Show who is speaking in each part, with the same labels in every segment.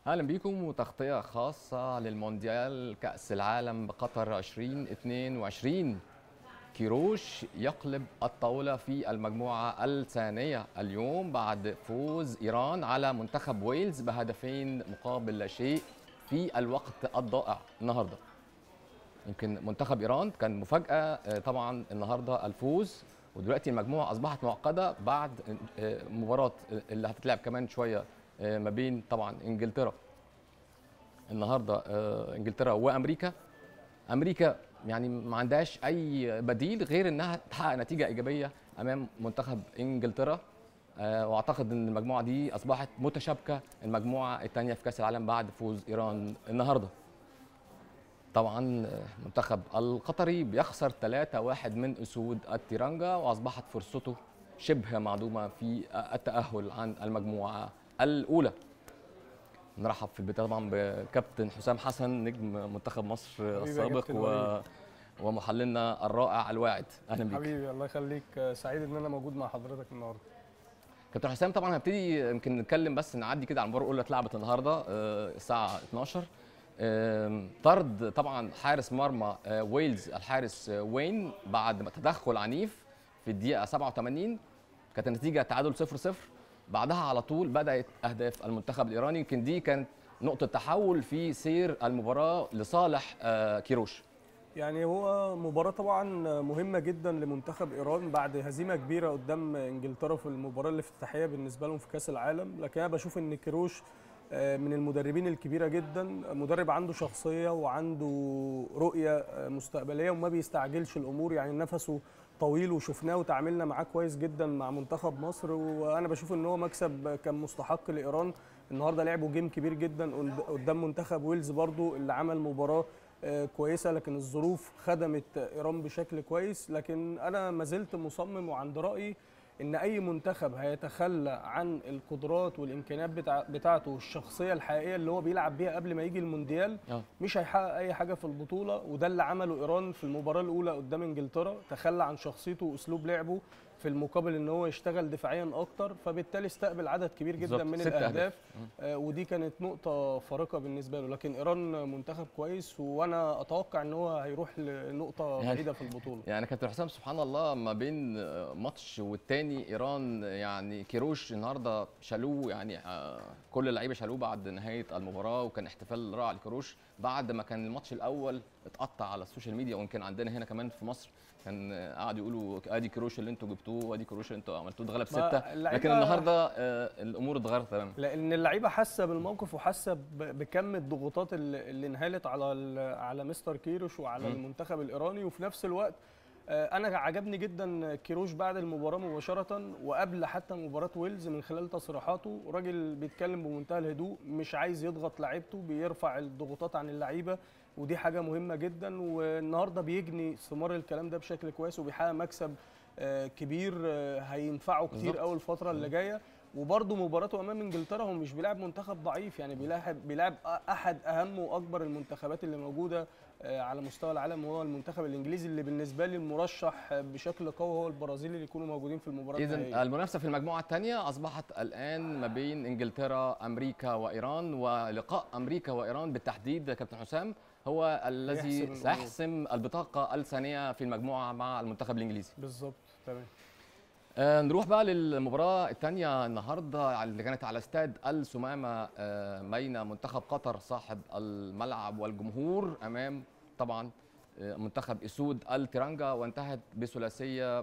Speaker 1: اهلا بيكم وتغطيه خاصه للمونديال كاس العالم بقطر 2022 كيروش يقلب الطاوله في المجموعه الثانيه اليوم بعد فوز ايران على منتخب ويلز بهدفين مقابل لا شيء في الوقت الضائع النهارده يمكن منتخب ايران كان مفاجاه طبعا النهارده الفوز ودلوقتي المجموعه اصبحت معقده بعد مباراه اللي هتتلعب كمان شويه ما بين طبعا انجلترا النهارده انجلترا وامريكا امريكا يعني ما عندهاش اي بديل غير انها تحقق نتيجه ايجابيه امام منتخب انجلترا واعتقد ان المجموعه دي اصبحت متشابكه المجموعه الثانيه في كاس العالم بعد فوز ايران النهارده طبعا المنتخب القطري بيخسر 3-1 من اسود التيرانجا واصبحت فرصته شبه معدومه في التاهل عن المجموعه الاولى نرحب في البدايه طبعا بكابتن حسام حسن نجم منتخب مصر السابق و... ومحللنا الرائع الواعد اهلا بيك
Speaker 2: حبيبي الله يخليك سعيد ان انا موجود مع حضرتك النهارده
Speaker 1: كابتن حسام طبعا هبتدي يمكن نتكلم بس نعدي كده على المباراه الاولى اتلعبت النهارده الساعه 12 طرد طبعا حارس مرمى ويلز الحارس وين بعد ما تدخل عنيف في الدقيقه 87 كانت النتيجه تعادل 0 0 بعدها على طول بدات اهداف المنتخب الايراني يمكن دي كانت نقطه تحول في سير المباراه لصالح كيروش
Speaker 2: يعني هو مباراه طبعا مهمه جدا لمنتخب ايران بعد هزيمه كبيره قدام انجلترا في المباراه الافتتاحيه بالنسبه لهم في كاس العالم لكن انا بشوف ان كيروش من المدربين الكبيره جدا مدرب عنده شخصيه وعنده رؤيه مستقبليه وما بيستعجلش الامور يعني نفسه طويل وشفناه وتعاملنا معاه كويس جدا مع منتخب مصر وانا بشوف ان هو مكسب كان مستحق لايران النهارده لعبوا جيم كبير جدا قدام منتخب ويلز برضو اللي عمل مباراه كويسه لكن الظروف خدمت ايران بشكل كويس لكن انا ما زلت مصمم وعند رايي ان اي منتخب هيتخلى عن القدرات والامكانيات بتاع بتاعته والشخصيه الحقيقيه اللي هو بيلعب بيها قبل ما يجي المونديال أوه. مش هيحقق اي حاجه في البطوله وده اللي عمله ايران في المباراه الاولى قدام انجلترا تخلى عن شخصيته واسلوب لعبه في المقابل ان هو يشتغل دفاعيا اكتر فبالتالي استقبل عدد كبير جدا من الاهداف آه ودي كانت نقطه فارقه بالنسبه له لكن ايران منتخب كويس وانا اتوقع ان هو هيروح لنقطه يعني بعيده في البطوله
Speaker 1: يعني كابتن حسام سبحان الله ما بين ماتش والتاني ايران يعني كيروش النهارده شالوه يعني آه كل اللعيبه شالوه بعد نهايه المباراه وكان احتفال رائع لكيروش بعد ما كان الماتش الاول اتقطع على السوشيال ميديا ويمكن عندنا هنا كمان في مصر كان قعدوا يقولوا ادي كروش اللي انتوا جبتوه وادي كروش اللي انتوا عملتوه اتغلب سته لكن النهارده آه الامور اتغيرت تماما
Speaker 2: لان اللعيبه حاسه بالموقف وحاسه بكم الضغوطات اللي انهالت على على مستر كيروش وعلى م. المنتخب الايراني وفي نفس الوقت انا عجبني جدا كيروش بعد المباراه مباشره وقبل حتى مباراه ويلز من خلال تصريحاته راجل بيتكلم بمنتهى الهدوء مش عايز يضغط لعيبته بيرفع الضغوطات عن اللعيبه ودي حاجه مهمه جدا والنهارده بيجني ثمار الكلام ده بشكل كويس وبيحقق مكسب كبير هينفعه كتير قوي الفتره اللي جايه وبرده مباراته امام انجلترا هو مش بيلعب منتخب ضعيف يعني بيلعب بيلعب احد اهم واكبر المنتخبات اللي موجوده على مستوى العالم وهو المنتخب الانجليزي اللي بالنسبه لي المرشح بشكل قوي هو البرازيل اللي يكونوا موجودين في المباراه
Speaker 1: اذا المنافسه في المجموعه الثانيه اصبحت الان ما بين انجلترا امريكا وايران ولقاء امريكا وايران بالتحديد كابتن حسام هو الذي سيحسم البطاقه الثانيه في المجموعه مع المنتخب الانجليزي
Speaker 2: بالظبط تمام
Speaker 1: آه نروح بقى للمباراة الثانية النهاردة اللي كانت على استاد السمامة آه بين منتخب قطر صاحب الملعب والجمهور أمام طبعا آه منتخب اسود الترانجا وانتهت بثلاثية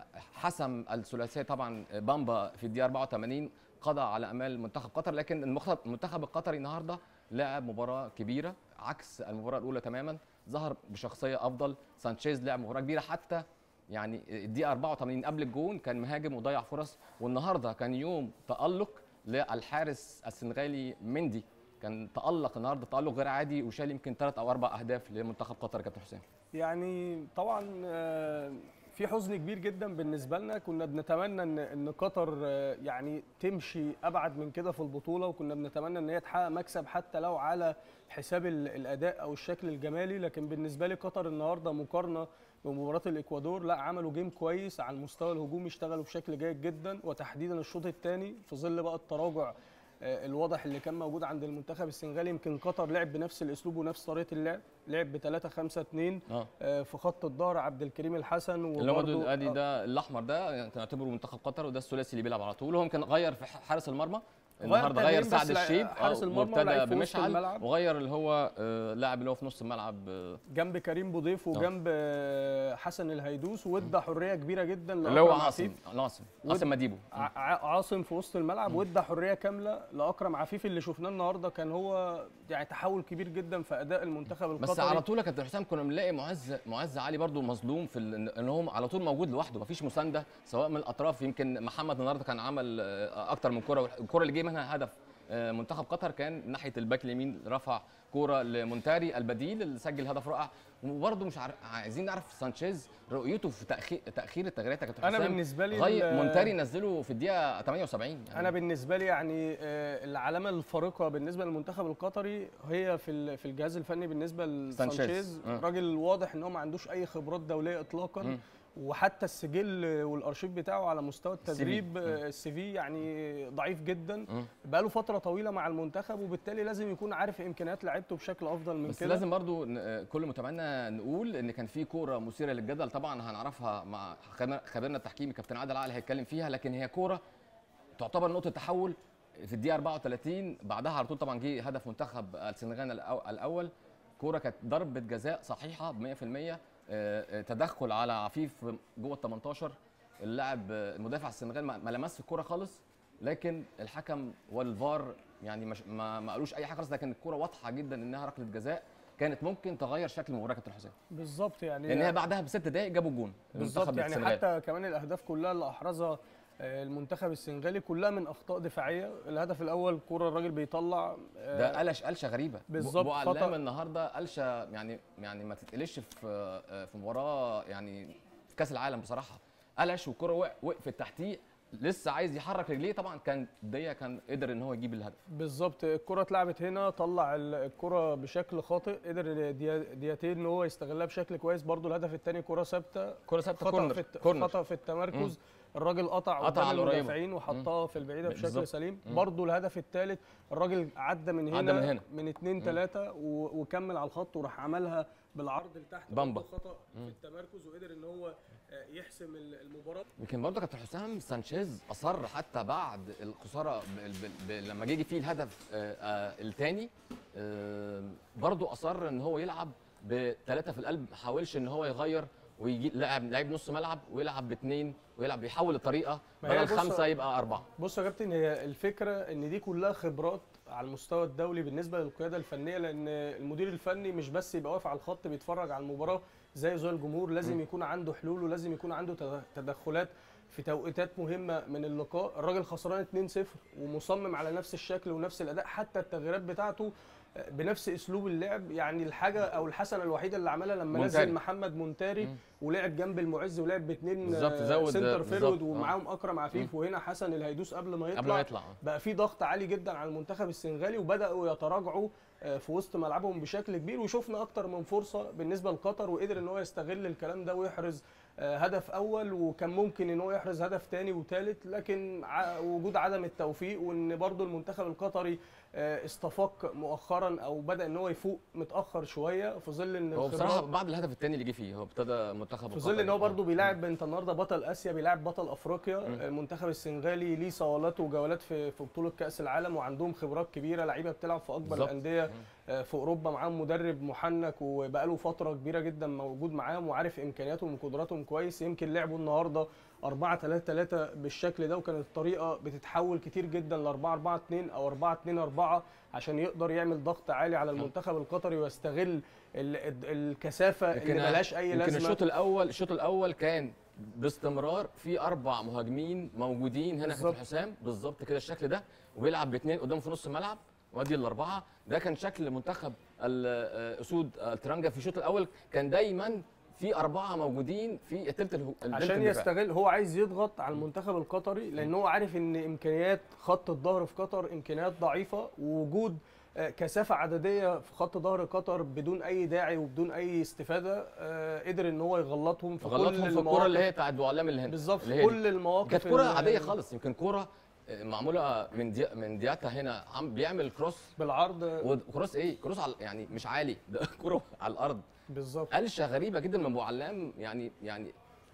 Speaker 1: حسم الثلاثية طبعا بامبا في الدقيقة 84 قضى على امال منتخب قطر لكن المنتخب القطري النهارده لعب مباراة كبيرة عكس المباراة الأولى تماما ظهر بشخصية أفضل سانشيز لعب مباراة كبيرة حتى يعني الدقيقه 84 قبل الجون كان مهاجم وضيع فرص والنهارده كان يوم تالق للحارس السنغالي مندي كان تالق النهارده تالق غير عادي وشال يمكن ثلاث او اربع اهداف لمنتخب قطر يا كابتن حسام
Speaker 2: يعني طبعا في حزن كبير جدا بالنسبه لنا كنا بنتمنى ان ان قطر يعني تمشي ابعد من كده في البطوله وكنا بنتمنى ان هي تحقق مكسب حتى لو على حساب الاداء او الشكل الجمالي لكن بالنسبه لي قطر النهارده مقارنه بمباراه الاكوادور لا عملوا جيم كويس على المستوى الهجومي اشتغلوا بشكل جيد جدا وتحديدا الشوط الثاني في ظل بقى التراجع آه، الواضح اللي كان موجود عند المنتخب السنغالي يمكن قطر لعب بنفس الاسلوب ونفس طريقه اللعب لعب ب 3 5 2
Speaker 1: اه
Speaker 2: آه، في خط الظهر عبد الكريم الحسن
Speaker 1: اللي هو
Speaker 2: وبرضه
Speaker 1: دول- ادي
Speaker 2: آه،
Speaker 1: ده الاحمر ده يعني نعتبره منتخب قطر وده الثلاثي اللي بيلعب على طول وهو كان غير في ح- حارس المرمى
Speaker 2: غير
Speaker 1: النهارده
Speaker 2: تغيير
Speaker 1: غير
Speaker 2: بس
Speaker 1: سعد
Speaker 2: لع-
Speaker 1: الشيب
Speaker 2: حارس
Speaker 1: آه،
Speaker 2: المرمى
Speaker 1: وابتدى
Speaker 2: ولعيب في وسط
Speaker 1: بمشعل
Speaker 2: الملعب.
Speaker 1: وغير اللي هو آه، لاعب اللي هو في نص الملعب آه،
Speaker 2: جنب كريم بوضيف وجنب آه، حسن الهيدوس وادى حريه كبيره جدا
Speaker 1: اللي هو
Speaker 2: لأكرم
Speaker 1: عاصم
Speaker 2: عفيف.
Speaker 1: عاصم
Speaker 2: ود-
Speaker 1: عاصم مديبو
Speaker 2: ع- ع- عاصم في وسط الملعب وادى حريه كامله لاكرم عفيف اللي شفناه النهارده كان هو يعني تحول كبير جدا في اداء المنتخب القطري
Speaker 1: بس على طول يا كابتن حسام كنا بنلاقي معز معز علي برضو مظلوم في ال- ان هو على طول موجود لوحده مفيش مسانده سواء من الاطراف يمكن محمد النهارده كان عمل آه، اكتر من كره الكره اللي جه منها هدف آه، منتخب قطر كان ناحيه الباك اليمين رفع كوره لمونتاري البديل اللي سجل هدف رائع وبرضه مش عارف عايزين نعرف سانشيز رؤيته في تاخير تاخير التغييرات يا كابتن
Speaker 2: انا
Speaker 1: حسام
Speaker 2: بالنسبه لي
Speaker 1: غير
Speaker 2: ال-
Speaker 1: مونتاري نزله في الدقيقه 78 يعني
Speaker 2: انا بالنسبه لي يعني آه، العلامه الفارقه بالنسبه للمنتخب القطري هي في ال- في الجهاز الفني بالنسبه
Speaker 1: سانشيز.
Speaker 2: لسانشيز
Speaker 1: آه.
Speaker 2: راجل واضح ان هو ما عندوش اي خبرات دوليه اطلاقا
Speaker 1: مم.
Speaker 2: وحتى السجل والارشيف بتاعه على مستوى التدريب
Speaker 1: مم.
Speaker 2: آه، السي في يعني ضعيف جدا
Speaker 1: مم.
Speaker 2: بقاله فتره طويله مع المنتخب وبالتالي لازم يكون عارف امكانيات لعيبته بشكل افضل من
Speaker 1: بس
Speaker 2: كده
Speaker 1: لازم برضو ن- آه، كل متابعينا نقول ان كان في كوره مثيره للجدل طبعا هنعرفها مع خبير- خبيرنا التحكيمي كابتن عادل عقل هيتكلم فيها لكن هي كوره تعتبر نقطه تحول في الدقيقه 34 بعدها على طول طبعا جه هدف منتخب السنغال الأو- الاول كوره كانت ضربه جزاء صحيحه ب 100% آه، آه، تدخل على عفيف جوه ال 18 اللاعب آه، المدافع السنغال ما ما لمسش الكوره خالص لكن الحكم والفار يعني مش ما ما قالوش اي حاجه خالص لكن الكوره واضحه جدا انها ركله جزاء كانت ممكن تغير شكل المباراه يا كابتن حسام
Speaker 2: بالظبط يعني
Speaker 1: لان هي بعدها بست دقائق جابوا الجون
Speaker 2: بالظبط
Speaker 1: المنتخب
Speaker 2: يعني
Speaker 1: السنغال.
Speaker 2: حتى كمان الاهداف كلها اللي احرزها آه، المنتخب السنغالي كلها من اخطاء دفاعيه الهدف الاول كوره الراجل بيطلع آه،
Speaker 1: ده قلش قلشه غريبه
Speaker 2: بالظبط،
Speaker 1: بو
Speaker 2: خطأ.
Speaker 1: علام النهارده قلشه يعني يعني ما تتقلش في في مباراه يعني في كاس العالم بصراحه قلش والكره وق- وقفت تحتيه لسه عايز يحرك رجليه طبعا كان ديه كان قدر ان هو يجيب الهدف
Speaker 2: بالظبط الكره اتلعبت هنا طلع ال- الكره بشكل خاطئ قدر ديا- دياتين ان هو يستغلها بشكل كويس برضو الهدف الثاني كره ثابته
Speaker 1: كره ثابته
Speaker 2: خطا
Speaker 1: كورنر
Speaker 2: في الت-
Speaker 1: كورنر
Speaker 2: خطا في التمركز الراجل قطع
Speaker 1: قطع
Speaker 2: قدام
Speaker 1: على القريبة.
Speaker 2: المدافعين وحطها في البعيده بشكل
Speaker 1: بالظبط.
Speaker 2: سليم
Speaker 1: مم.
Speaker 2: برضو الهدف الثالث الراجل عدى من هنا
Speaker 1: عدى من هنا.
Speaker 2: من اتنين تلاته و- وكمل على الخط وراح عملها بالعرض لتحت
Speaker 1: بامبا.
Speaker 2: برضو خطا في التمركز وقدر ان هو آه، يحسم ال- المباراه
Speaker 1: يمكن برضه كابتن حسام سانشيز اصر حتى بعد الخساره ب- ب- ب- لما جه فيه الهدف الثاني برضه اصر ان هو يلعب بثلاثه في القلب ما حاولش ان هو يغير ويجي لاعب لعيب نص ملعب ويلعب باثنين ويلعب يحول الطريقه
Speaker 2: ما هي
Speaker 1: بدل
Speaker 2: بص-
Speaker 1: خمسه يبقى اربعه
Speaker 2: بص يا كابتن هي الفكره ان دي كلها خبرات على المستوى الدولي بالنسبه للقياده الفنيه لان المدير الفني مش بس يبقى واقف على الخط بيتفرج على المباراه زي زي الجمهور لازم يكون عنده حلول ولازم يكون عنده تد- تدخلات في توقيتات مهمه من اللقاء الراجل خسران 2-0 ومصمم على نفس الشكل ونفس الاداء حتى التغييرات بتاعته بنفس اسلوب اللعب يعني الحاجه او الحسنه الوحيده اللي عملها لما
Speaker 1: مونتاري.
Speaker 2: نزل محمد مونتاري
Speaker 1: مم.
Speaker 2: ولعب جنب المعز ولعب باثنين
Speaker 1: بالظبط،
Speaker 2: آه،
Speaker 1: زود-
Speaker 2: سنتر
Speaker 1: بالظبط،
Speaker 2: فيرود
Speaker 1: آه.
Speaker 2: ومعاهم اكرم عفيف وهنا حسن الهيدوس قبل ما يطلع
Speaker 1: قبل ما يطلع
Speaker 2: بقى في ضغط عالي جدا على المنتخب السنغالي وبداوا يتراجعوا آه، في وسط ملعبهم بشكل كبير وشفنا اكتر من فرصه بالنسبه لقطر وقدر ان هو يستغل الكلام ده ويحرز آه، هدف اول وكان ممكن ان هو يحرز هدف ثاني وثالث لكن ع- وجود عدم التوفيق وان برضو المنتخب القطري آه، استفاق مؤخرا او بدا ان هو يفوق متاخر شويه في ظل ان
Speaker 1: هو بصراحه
Speaker 2: الخبرات
Speaker 1: بعد الهدف الثاني اللي جه فيه هو ابتدى منتخب
Speaker 2: في ظل ان هو
Speaker 1: القطري.
Speaker 2: برضه بيلاعب انت النهارده بطل اسيا بيلاعب بطل افريقيا المنتخب السنغالي ليه صوالات وجولات في في بطوله كاس العالم وعندهم خبرات كبيره لعيبه بتلعب في اكبر
Speaker 1: بالظبط.
Speaker 2: الانديه آه، في اوروبا معاهم مدرب محنك وبقاله فتره كبيره جدا موجود معاهم وعارف امكانياتهم وقدراتهم كويس يمكن لعبوا النهارده 4 3 3 بالشكل ده وكانت الطريقه بتتحول كتير جدا ل 4 4 2 او 4 2 4 عشان يقدر يعمل ضغط عالي على المنتخب القطري ويستغل ال- ال- الكثافه اللي
Speaker 1: يمكن-
Speaker 2: ملهاش اي
Speaker 1: يمكن
Speaker 2: لازمه
Speaker 1: الشوط الاول الشوط الاول كان باستمرار في اربع مهاجمين موجودين هنا
Speaker 2: بالظبط.
Speaker 1: في حسام بالظبط كده الشكل ده وبيلعب باثنين قدام في نص الملعب وادي الاربعه ده كان شكل منتخب الاسود الترنجا في الشوط الاول كان دايما في اربعه موجودين في الثلث الهو- الثلث
Speaker 2: عشان
Speaker 1: الدفاع.
Speaker 2: يستغل هو عايز يضغط على المنتخب القطري لان هو عارف ان امكانيات خط الظهر في قطر امكانيات ضعيفه ووجود آه، كثافه عدديه في خط ظهر قطر بدون اي داعي وبدون اي استفاده آه، قدر ان هو يغلطهم في
Speaker 1: غلطهم
Speaker 2: كل
Speaker 1: في الكوره
Speaker 2: المواقف
Speaker 1: اللي هي بتاعت بوعلام اللي هنا
Speaker 2: بالظبط
Speaker 1: اللي
Speaker 2: في
Speaker 1: هي دي.
Speaker 2: كل المواقف
Speaker 1: كانت كوره
Speaker 2: ال-
Speaker 1: عاديه خالص يمكن كوره معموله من دي من دياتا هنا عم بيعمل كروس
Speaker 2: بالعرض
Speaker 1: وكروس ايه كروس على يعني مش عالي ده كره على الارض
Speaker 2: بالظبط
Speaker 1: قلشه غريبه جدا من ابو علام يعني يعني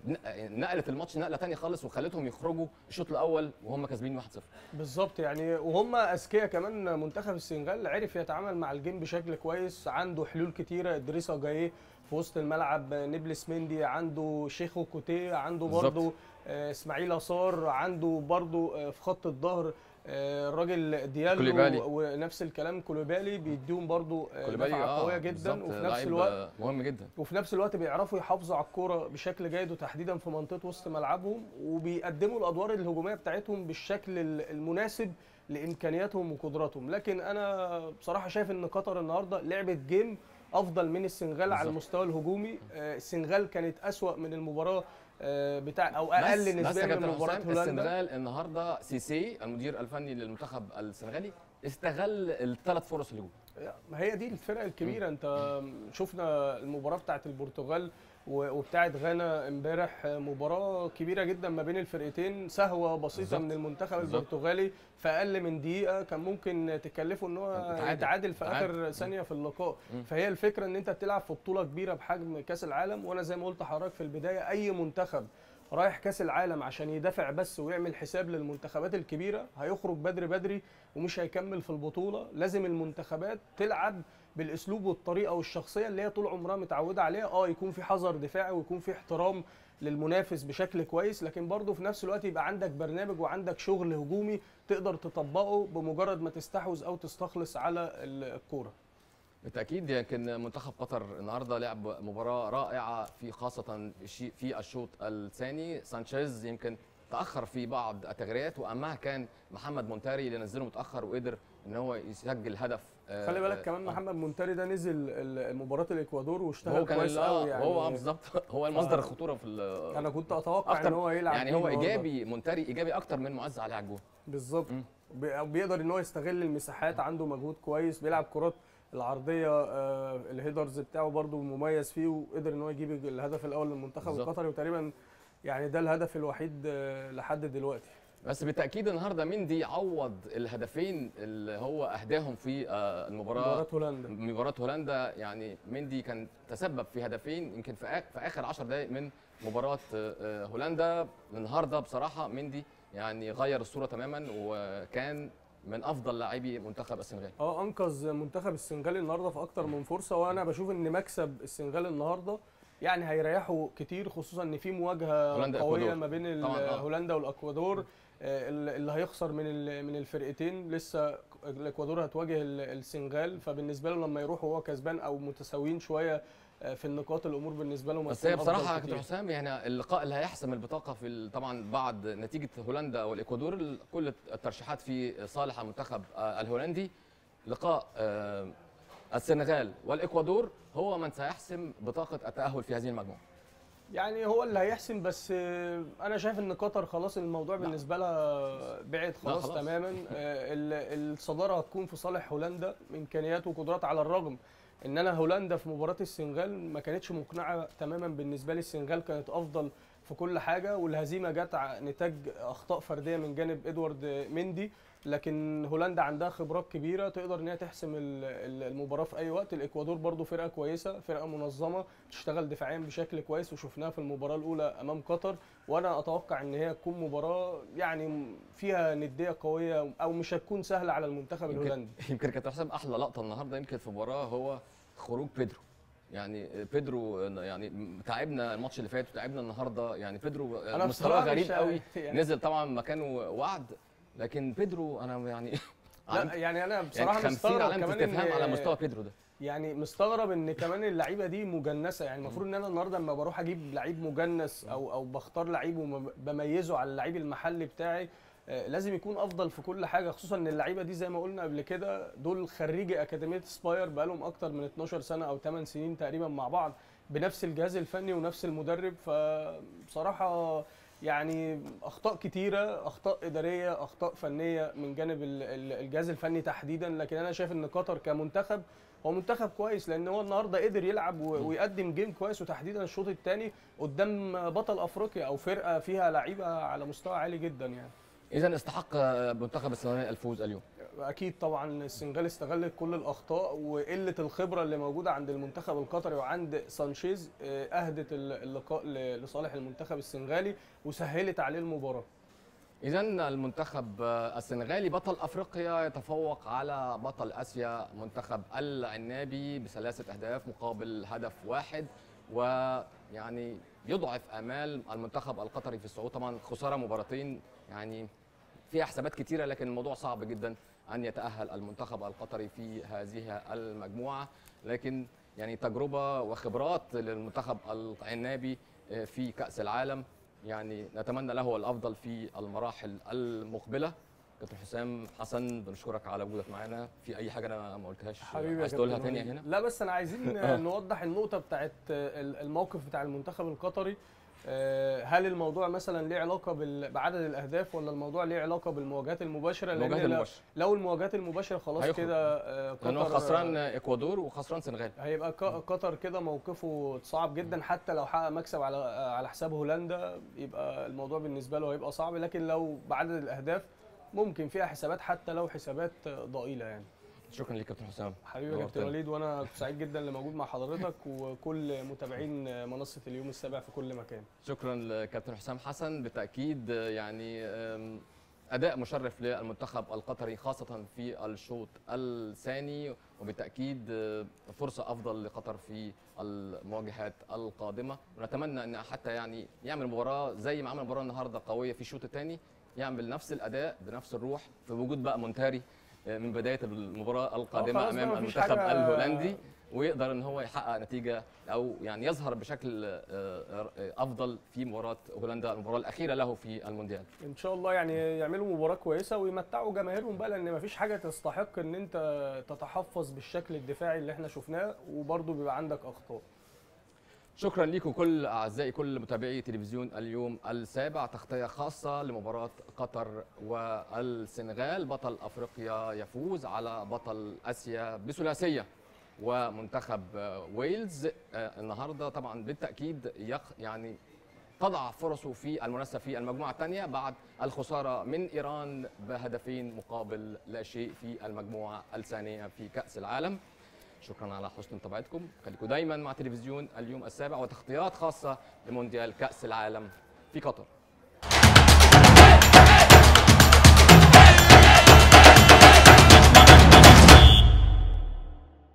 Speaker 1: ن- نقلت الماتش نقله تانية خالص وخلتهم يخرجوا الشوط الاول وهم كاسبين 1-0
Speaker 2: بالظبط يعني وهم اذكياء كمان منتخب السنغال عرف يتعامل مع الجيم بشكل كويس عنده حلول كتيره ادريسا جايه في وسط الملعب نبلس مندي عنده شيخو كوتيه عنده
Speaker 1: بالظبط.
Speaker 2: برضه آه، اسماعيل اصار عنده برضه آه، في خط الظهر آه، الراجل ديالو
Speaker 1: كوليبالي.
Speaker 2: ونفس الكلام كوليبالي بيديهم برضه آه،
Speaker 1: كوليبالي
Speaker 2: دفعه قويه
Speaker 1: بالظبط،
Speaker 2: جدا وفي نفس
Speaker 1: لعيب،
Speaker 2: الوقت
Speaker 1: آه، مهم جدا
Speaker 2: وفي نفس الوقت بيعرفوا يحافظوا على الكوره بشكل جيد وتحديدا في منطقه وسط ملعبهم وبيقدموا الادوار الهجوميه بتاعتهم بالشكل ال- المناسب لامكانياتهم وقدراتهم لكن انا بصراحه شايف ان قطر النهارده لعبت جيم افضل من السنغال على
Speaker 1: بالظبط.
Speaker 2: المستوى الهجومي آه، السنغال كانت اسوا من المباراه آه، بتاع او
Speaker 1: بس-
Speaker 2: اقل
Speaker 1: بس يا
Speaker 2: نسبيا
Speaker 1: كابتن
Speaker 2: من مباراه
Speaker 1: حسام،
Speaker 2: هولندا
Speaker 1: السنغال النهارده سيسي المدير الفني للمنتخب السنغالي استغل الثلاث فرص الهجوم
Speaker 2: ما هي دي الفرق الكبيره انت شفنا المباراه بتاعت البرتغال و- وبتاعت غانا امبارح مباراه كبيره جدا ما بين الفرقتين سهوه بسيطه
Speaker 1: بالظبط.
Speaker 2: من المنتخب
Speaker 1: بالظبط.
Speaker 2: البرتغالي في اقل من دقيقه كان ممكن تكلفه ان هو
Speaker 1: يتعادل.
Speaker 2: يتعادل في اخر
Speaker 1: يتعادل.
Speaker 2: ثانيه في اللقاء
Speaker 1: مم.
Speaker 2: فهي الفكره ان انت بتلعب في بطوله كبيره بحجم كاس العالم وانا زي ما قلت لحضرتك في البدايه اي منتخب رايح كاس العالم عشان يدافع بس ويعمل حساب للمنتخبات الكبيره هيخرج بدري بدري ومش هيكمل في البطوله لازم المنتخبات تلعب بالاسلوب والطريقه والشخصيه اللي هي طول عمرها متعوده عليها اه يكون في حذر دفاعي ويكون في احترام للمنافس بشكل كويس لكن برضه في نفس الوقت يبقى عندك برنامج وعندك شغل هجومي تقدر تطبقه بمجرد ما تستحوذ او تستخلص على الكوره
Speaker 1: بالتاكيد يمكن منتخب قطر النهارده لعب مباراه رائعه في خاصه في في الشوط الثاني سانشيز يمكن تاخر في بعض التغريات واهمها كان محمد مونتاري اللي نزله متاخر وقدر ان هو يسجل هدف آه،
Speaker 2: خلي بالك كمان
Speaker 1: آه.
Speaker 2: محمد منتري ده نزل ال- مباراه الاكوادور
Speaker 1: هو
Speaker 2: واشتغل
Speaker 1: كان
Speaker 2: كويس
Speaker 1: آه،
Speaker 2: قوي يعني
Speaker 1: هو بالظبط هو المصدر الخطوره في ال-
Speaker 2: انا كنت اتوقع
Speaker 1: أكتر-
Speaker 2: ان هو يلعب
Speaker 1: يعني
Speaker 2: بيه
Speaker 1: هو
Speaker 2: النهاردة.
Speaker 1: ايجابي مونتاري ايجابي اكتر من معز علي عجوه
Speaker 2: بالظبط
Speaker 1: مم.
Speaker 2: بي- بيقدر ان هو يستغل المساحات عنده مجهود كويس بيلعب كرات العرضيه آه، الهيدرز بتاعه برده مميز فيه وقدر ان هو يجيب الهدف الاول للمنتخب
Speaker 1: بالظبط.
Speaker 2: القطري وتقريبا يعني ده الهدف الوحيد آه، لحد دلوقتي
Speaker 1: بس بالتاكيد النهارده مندي عوض الهدفين اللي هو اهداهم في آه، المباراه
Speaker 2: مباراه هولندا
Speaker 1: مباراة هولندا يعني مندي كان تسبب في هدفين يمكن في آخر, في آخر 10 دقائق من مباراة آه، آه، هولندا النهارده بصراحة مندي يعني غير الصورة تماما وكان من أفضل لاعبي منتخب السنغال
Speaker 2: اه انقذ منتخب السنغال النهارده في اكتر من فرصه وانا بشوف ان مكسب السنغال النهارده يعني هيريحوا كتير خصوصا ان في مواجهه
Speaker 1: هولندا
Speaker 2: قويه
Speaker 1: إكوادور.
Speaker 2: ما بين ال-
Speaker 1: طبعاً، آه.
Speaker 2: هولندا والاكوادور آه، اللي هيخسر من ال- من الفرقتين لسه الاكوادور هتواجه ال- السنغال فبالنسبه له لما يروح وهو كسبان او متساويين شويه آه، في النقاط الامور بالنسبه له
Speaker 1: بس هي
Speaker 2: هتكون أفضل
Speaker 1: بصراحة يا
Speaker 2: كتير.
Speaker 3: كتير.
Speaker 1: كابتن حسام يعني اللقاء اللي هيحسم البطاقة في ال- طبعا بعد نتيجة هولندا والإكوادور ال- كل الترشيحات في صالح المنتخب آه، الهولندي لقاء آه، السنغال والإكوادور هو من سيحسم بطاقة التأهل في هذه المجموعة
Speaker 2: يعني هو اللي هيحسم بس آه، انا شايف ان قطر خلاص الموضوع
Speaker 1: لا.
Speaker 2: بالنسبه لها بعد خلاص,
Speaker 1: خلاص.
Speaker 2: تماما آه، ال- الصداره هتكون في صالح هولندا امكانيات وقدرات على الرغم ان انا هولندا في مباراه السنغال ما كانتش مقنعه تماما بالنسبه لي السنغال كانت افضل في كل حاجه والهزيمه جت ع- نتاج اخطاء فرديه من جانب ادوارد مندي لكن هولندا عندها خبرات كبيره تقدر ان هي تحسم ال- ال- المباراه في اي وقت الاكوادور برضو فرقه كويسه فرقه منظمه تشتغل دفاعيا بشكل كويس وشفناها في المباراه الاولى امام قطر وانا اتوقع ان هي تكون مباراه يعني فيها نديه قويه او مش هتكون سهله على المنتخب
Speaker 1: يمكن-
Speaker 2: الهولندي
Speaker 1: يمكن كابتن حسام احلى لقطه النهارده يمكن في المباراه هو خروج بيدرو يعني بيدرو يعني تعبنا الماتش اللي فات وتعبنا النهارده يعني بيدرو
Speaker 2: أنا
Speaker 1: مستواه
Speaker 2: بصراحة
Speaker 1: غريب
Speaker 2: مش-
Speaker 1: قوي
Speaker 2: يعني-
Speaker 1: نزل طبعا مكانه وعد لكن بيدرو انا يعني
Speaker 2: لا يعني انا
Speaker 1: يعني
Speaker 2: بصراحه
Speaker 1: 50
Speaker 2: مستغرب
Speaker 1: علامه
Speaker 2: كمان
Speaker 1: استفهام
Speaker 2: إن-
Speaker 1: على مستوى بيدرو ده
Speaker 2: يعني مستغرب ان كمان اللعيبه دي مجنسه يعني المفروض ان انا النهارده لما بروح اجيب لعيب مجنس او او بختار لعيب وبميزه على اللعيب المحلي بتاعي آه، لازم يكون افضل في كل حاجه خصوصا ان اللعيبه دي زي ما قلنا قبل كده دول خريجي اكاديميه سباير بقالهم اكتر من 12 سنه او 8 سنين تقريبا مع بعض بنفس الجهاز الفني ونفس المدرب فبصراحه يعني اخطاء كتيره اخطاء اداريه اخطاء فنيه من جانب ال- ال- الجهاز الفني تحديدا لكن انا شايف ان قطر كمنتخب هو منتخب كويس لان هو النهارده قدر يلعب و- ويقدم جيم كويس وتحديدا الشوط الثاني قدام بطل افريقيا او فرقه فيها لعيبه على مستوى عالي جدا يعني
Speaker 1: اذا استحق منتخب السنغال الفوز اليوم
Speaker 2: اكيد طبعا السنغال استغلت كل الاخطاء وقله الخبره اللي موجوده عند المنتخب القطري وعند سانشيز آه، اهدت اللقاء ل- لصالح المنتخب السنغالي وسهلت عليه المباراه
Speaker 1: اذا المنتخب السنغالي بطل افريقيا يتفوق على بطل اسيا منتخب العنابي بثلاثه اهداف مقابل هدف واحد ويعني يضعف امال المنتخب القطري في الصعود طبعا خساره مباراتين يعني فيها حسابات كتيره لكن الموضوع صعب جدا ان يتاهل المنتخب القطري في هذه المجموعه لكن يعني تجربه وخبرات للمنتخب العنابي في كاس العالم يعني نتمنى له الافضل في المراحل المقبله كابتن حسام حسن بنشكرك على وجودك معانا في اي حاجه انا ما قلتهاش
Speaker 2: حبيبي يا
Speaker 1: عايز تقولها
Speaker 2: كابتن
Speaker 1: تاني
Speaker 2: وليد.
Speaker 1: هنا
Speaker 2: لا بس انا عايزين
Speaker 1: آه.
Speaker 2: نوضح النقطه بتاعت الموقف بتاع المنتخب القطري آه، هل الموضوع مثلا ليه علاقه بال- بعدد الاهداف ولا الموضوع ليه علاقه بالمواجهات المباشره لأن
Speaker 1: المواجهات
Speaker 2: لو-
Speaker 1: المباشره
Speaker 2: لو المواجهات المباشره خلاص
Speaker 1: هيخرج.
Speaker 2: كده آه،
Speaker 1: لانه
Speaker 2: قطر
Speaker 1: خسران اكوادور وخسران سنغال
Speaker 2: هيبقى ق- قطر كده موقفه صعب جدا حتى لو حقق مكسب على على حساب هولندا يبقى الموضوع بالنسبه له هيبقى صعب لكن لو بعدد الاهداف ممكن فيها حسابات حتى لو حسابات ضئيله يعني
Speaker 1: شكرا لك كابتن حسام
Speaker 2: حبيبي يا كابتن
Speaker 1: نورتنا.
Speaker 2: وليد وانا كنت سعيد جدا اللي موجود مع حضرتك وكل متابعين منصه اليوم السابع في كل مكان
Speaker 1: شكرا لكابتن حسام حسن بالتاكيد يعني أم، اداء مشرف للمنتخب القطري خاصه في الشوط الثاني وبالتاكيد أه، فرصه افضل لقطر في المواجهات القادمه ونتمنى ان حتى يعني يعمل مباراه زي ما عمل مباراه النهارده قويه في الشوط الثاني يعمل نفس الاداء بنفس الروح في وجود بقى مونتاري أه، من بدايه المباراه القادمه
Speaker 2: خلاص بقى
Speaker 1: امام
Speaker 2: مفيش
Speaker 1: المنتخب
Speaker 2: حاجة-
Speaker 1: الهولندي ويقدر ان هو يحقق نتيجه او يعني يظهر بشكل آه، آه، افضل في مباراه هولندا المباراه الاخيره له في المونديال
Speaker 2: ان شاء الله يعني يعملوا مباراه كويسه ويمتعوا جماهيرهم بقى لان مفيش حاجه تستحق ان انت تتحفظ بالشكل الدفاعي اللي احنا شفناه وبرضه بيبقى عندك اخطاء
Speaker 1: شكرا لكم كل اعزائي كل متابعي تلفزيون اليوم السابع تغطيه خاصه لمباراه قطر والسنغال بطل افريقيا يفوز على بطل اسيا بثلاثيه ومنتخب آه، ويلز آه، النهارده طبعا بالتاكيد يق يعني تضع فرصه في المنافسه في المجموعه الثانيه بعد الخساره من ايران بهدفين مقابل لا شيء في المجموعه الثانيه في كاس العالم شكرا على حسن متابعتكم خليكم دايما مع تلفزيون اليوم السابع وتغطيات خاصه لمونديال كاس العالم في قطر